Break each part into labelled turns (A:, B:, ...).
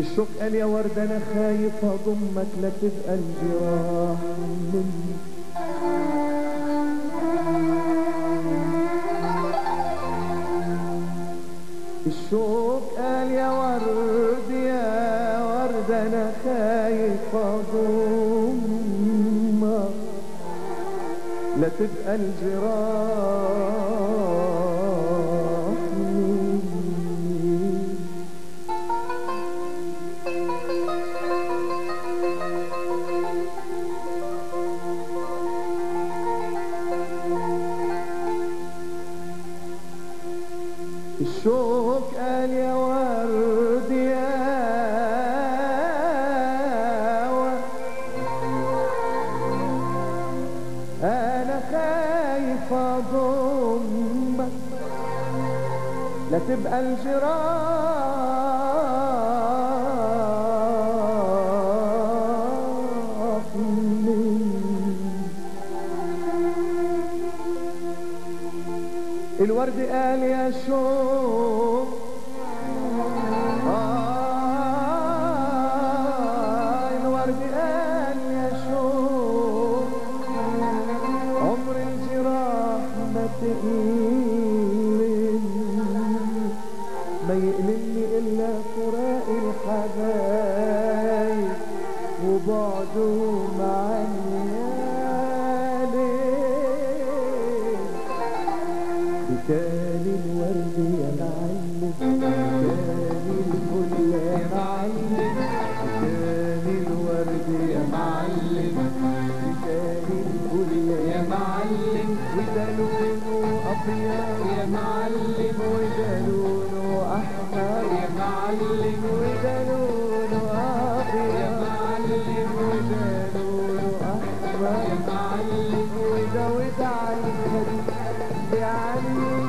A: الشوق قال يا ورد انا خايف اضمك لا تبقى الجراح مني الشوق قال يا ورد يا ورد انا خايف اضمك لا تبقى الجراح مني الشوق قال يا ورد يا ورد انا خايف اضمك لا تبقى الجراح مني الورد قال يا شوق آه الورد قال يا شوق عمر الجراح ما تقلني ما يقلني إلا فراق الحبايب وبعدهم عني يا ليل بكال الورد يا معلم بكال الفل يا معلم بكال الورد يا معلم بكال الفل يا معلم وده لونه ابيض يا معلم وده لونه احمر يا معلم وده لونه ابيض يا معلم وده لونه احمر يا معلم وده وده على الخديد بعلي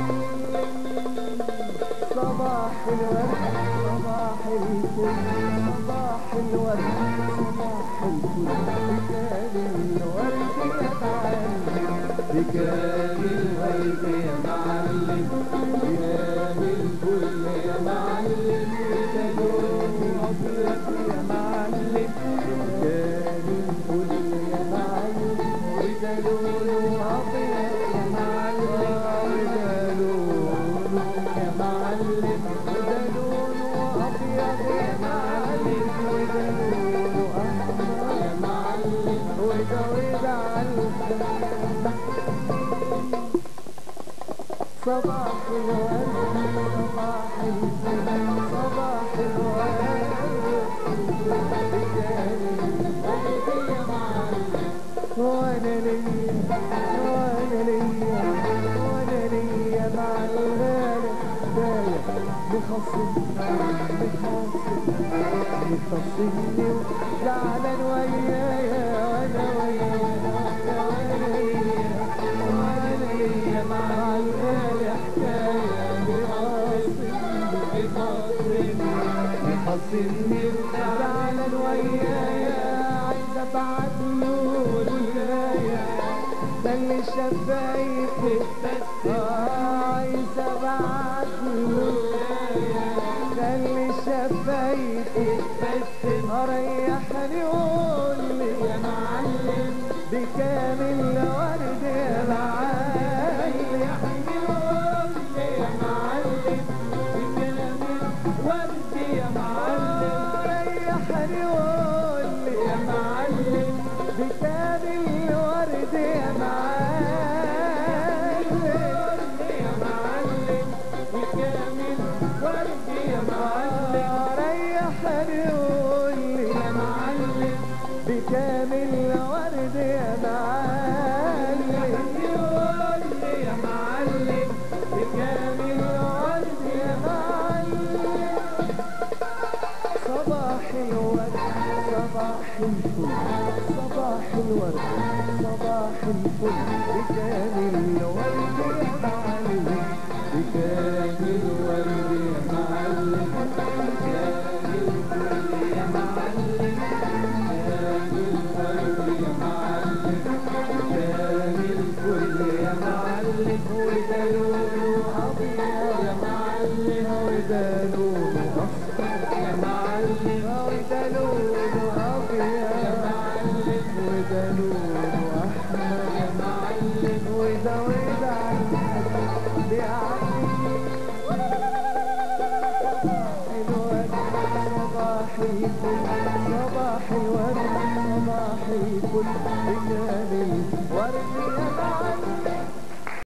A: صباح الورد صباح الفل صباح الورد صباح الفل بكال الورد يا معلم بكال الورد يا معلم بكال الفل يا معلم بكال الابيض يا معلم بكال الفل يا معلم وده لونه ابيض يا معلم وده لونه يا معلم وده لونه ابيض يا معلم وده لونه احمر يا معلم وده وده على صباح الورد صباح الفل صباح الورد وانا ليا وانا ليا وانا ليا مع الغالي بايع بخصمني بخصمني بخصمني زعلان ويايا وانا ويايا وانا ليا وانا ليا مع الغالي حكايه بخصمني بخصمني بخصمني زعلان ويايا عايز ابعت له الولايه ده اللي شفايفي بس عايز ابعت له ده اللي شفايفي بس ريحني وقول لي يا معلم بكامل ورد يا معلم ريحني وقول لي يا معلم بكامل ورد يا معلم ريحني وقول لي يا معلم بكامل ورد يا معلم يا معلم بكامل ورد يا معلم ريحني وقول لي يا معلم بكامل ورد يا معلم قول لي يا معلم بكامل ورد يا معلم صباح الورد صباح الفل صباح الورد صباح الفل بكامل الورد يا معلم بكامل الورد يا معلم بكامل الفل يا معلم بكامل الورد يا معلم بكامل الفل يا معلم وده لونه ابيض يا معلم وده لونه اصفر يا معلم صباحي الفل صباحي الورد صباحي الفل رجال